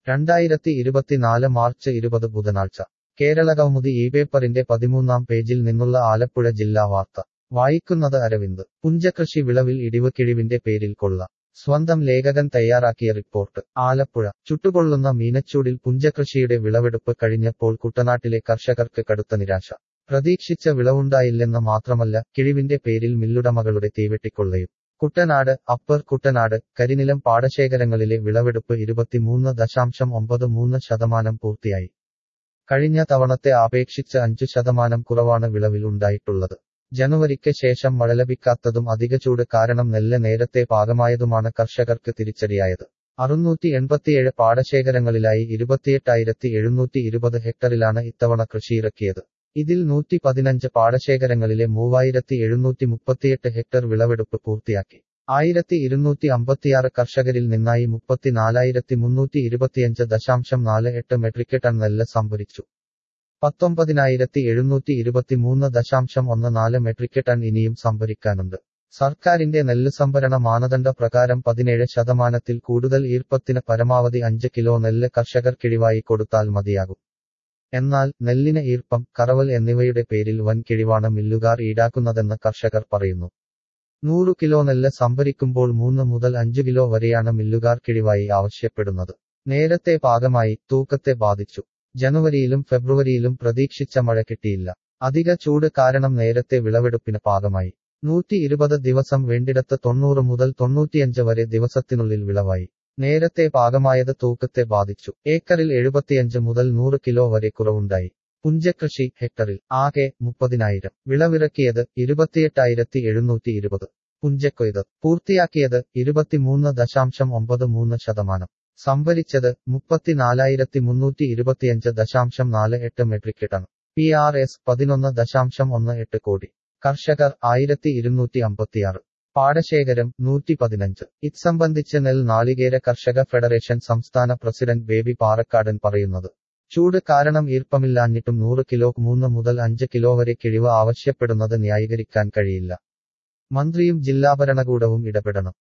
രണ്ടായിരത്തി ഇരുപത്തിനാല് മാർച്ച് ഇരുപത് ബുധനാഴ്ച കേരള കൗമുദി ഈ പേപ്പറിന്റെ പതിമൂന്നാം പേജിൽ നിന്നുള്ള ആലപ്പുഴ ജില്ലാ വാർത്ത വായിക്കുന്നത് അരവിന്ദ് പുഞ്ചകൃഷി വിളവിൽ ഇടിവ് കിഴിവിന്റെ പേരിൽ കൊള്ള സ്വന്തം ലേഖകൻ തയ്യാറാക്കിയ റിപ്പോർട്ട് ആലപ്പുഴ ചുട്ടുകൊള്ളുന്ന മീനച്ചൂടിൽ പുഞ്ചകൃഷിയുടെ വിളവെടുപ്പ് കഴിഞ്ഞപ്പോൾ കുട്ടനാട്ടിലെ കർഷകർക്ക് കടുത്ത നിരാശ പ്രതീക്ഷിച്ച വിളവുണ്ടായില്ലെന്ന് മാത്രമല്ല കിഴിവിന്റെ പേരിൽ മില്ലുടമകളുടെ തീവെട്ടിക്കൊള്ളയും കുട്ടനാട് അപ്പർ കുട്ടനാട് കരിനിലം പാടശേഖരങ്ങളിലെ വിളവെടുപ്പ് ഇരുപത്തിമൂന്ന് ദശാംശം ഒമ്പത് മൂന്ന് ശതമാനം പൂർത്തിയായി കഴിഞ്ഞ തവണത്തെ അപേക്ഷിച്ച് അഞ്ചു ശതമാനം കുറവാണ് വിളവിൽ ഉണ്ടായിട്ടുള്ളത് ജനുവരിക്ക് ശേഷം മഴ ലഭിക്കാത്തതും അധിക ചൂട് കാരണം നെല്ല് നേരത്തെ പാകമായതുമാണ് കർഷകർക്ക് തിരിച്ചടിയായത് അറുന്നൂറ്റി എൺപത്തിയേഴ് പാടശേഖരങ്ങളിലായി ഇരുപത്തിയെട്ടായിരത്തി എഴുന്നൂറ്റി ഇരുപത് ഹെക്ടറിലാണ് ഇത്തവണ കൃഷിയിറക്കിയത് ഇതിൽ നൂറ്റി പതിനഞ്ച് പാടശേഖരങ്ങളിലെ മൂവായിരത്തി എഴുന്നൂറ്റി മുപ്പത്തിയെട്ട് ഹെക്ടർ വിളവെടുപ്പ് പൂർത്തിയാക്കി ആയിരത്തി ഇരുന്നൂറ്റി അമ്പത്തിയാറ് കർഷകരിൽ നിന്നായി മുപ്പത്തിനാലായിരത്തി മുന്നൂറ്റി ഇരുപത്തിയഞ്ച് ദശാംശം നാല് എട്ട് മെട്രിക് ടൺ നെല്ല് സംഭരിച്ചു പത്തൊമ്പതിനായിരത്തി എഴുന്നൂറ്റി ഇരുപത്തിമൂന്ന് ദശാംശം ഒന്ന് നാല് മെട്രിക് ടൺ ഇനിയും സംഭരിക്കാനുണ്ട് സർക്കാരിന്റെ നെല്ല് സംഭരണ മാനദണ്ഡ പ്രകാരം പതിനേഴ് ശതമാനത്തിൽ കൂടുതൽ ഈർപ്പത്തിന് പരമാവധി അഞ്ച് കിലോ നെല്ല് കർഷകർ കിഴിവായി കൊടുത്താൽ മതിയാകും എന്നാൽ നെല്ലിന് ഈർപ്പം കറവൽ എന്നിവയുടെ പേരിൽ വൻ കിഴിവാണ് മില്ലുകാർ ഈടാക്കുന്നതെന്ന് കർഷകർ പറയുന്നു നൂറു കിലോ നെല്ല് സംഭരിക്കുമ്പോൾ മൂന്ന് മുതൽ അഞ്ചു കിലോ വരെയാണ് മില്ലുകാർ കിഴിവായി ആവശ്യപ്പെടുന്നത് നേരത്തെ പാകമായി തൂക്കത്തെ ബാധിച്ചു ജനുവരിയിലും ഫെബ്രുവരിയിലും പ്രതീക്ഷിച്ച മഴ കിട്ടിയില്ല അധിക ചൂട് കാരണം നേരത്തെ വിളവെടുപ്പിന് പാകമായി നൂറ്റി ഇരുപത് ദിവസം വേണ്ടിടത്ത് തൊണ്ണൂറ് മുതൽ തൊണ്ണൂറ്റിയഞ്ച് വരെ ദിവസത്തിനുള്ളിൽ വിളവായി നേരത്തെ പാകമായത് തൂക്കത്തെ ബാധിച്ചു ഏക്കറിൽ എഴുപത്തിയഞ്ച് മുതൽ നൂറ് കിലോ വരെ കുറവുണ്ടായി പുഞ്ചകൃഷി ഹെക്ടറിൽ ആകെ മുപ്പതിനായിരം വിളവിറക്കിയത് ഇരുപത്തിയെട്ടായിരത്തി എഴുന്നൂറ്റി ഇരുപത് പുഞ്ചക്കൊയ്ത് പൂർത്തിയാക്കിയത് ഇരുപത്തിമൂന്ന് ദശാംശം ഒമ്പത് മൂന്ന് ശതമാനം സംഭരിച്ചത് മുപ്പത്തിനാലായിരത്തി മുന്നൂറ്റി ഇരുപത്തിയഞ്ച് ദശാംശം നാല് എട്ട് metric ton P R S പതിനൊന്ന് ദശാംശം ഒന്ന് എട്ട് കോടി കർഷകർ ആയിരത്തി ഇരുന്നൂറ്റി അമ്പത്തിയാറ് പാടശേഖരം നൂറ്റി പതിനഞ്ച് ഇത് സംബന്ധിച്ച് നെൽ നാളികേര കർഷക ഫെഡറേഷൻ സംസ്ഥാന പ്രസിഡന്റ് ബേബി പാറക്കാടൻ പറയുന്നത് ചൂട് കാരണം ഈർപ്പമില്ലാഞ്ഞിട്ടും നൂറ് കിലോ മൂന്ന് മുതൽ അഞ്ച് കിലോ വരെ കിഴിവ് ആവശ്യപ്പെടുന്നത് ന്യായീകരിക്കാൻ കഴിയില്ല മന്ത്രിയും ജില്ലാ ഭരണകൂടവും ഇടപെടണം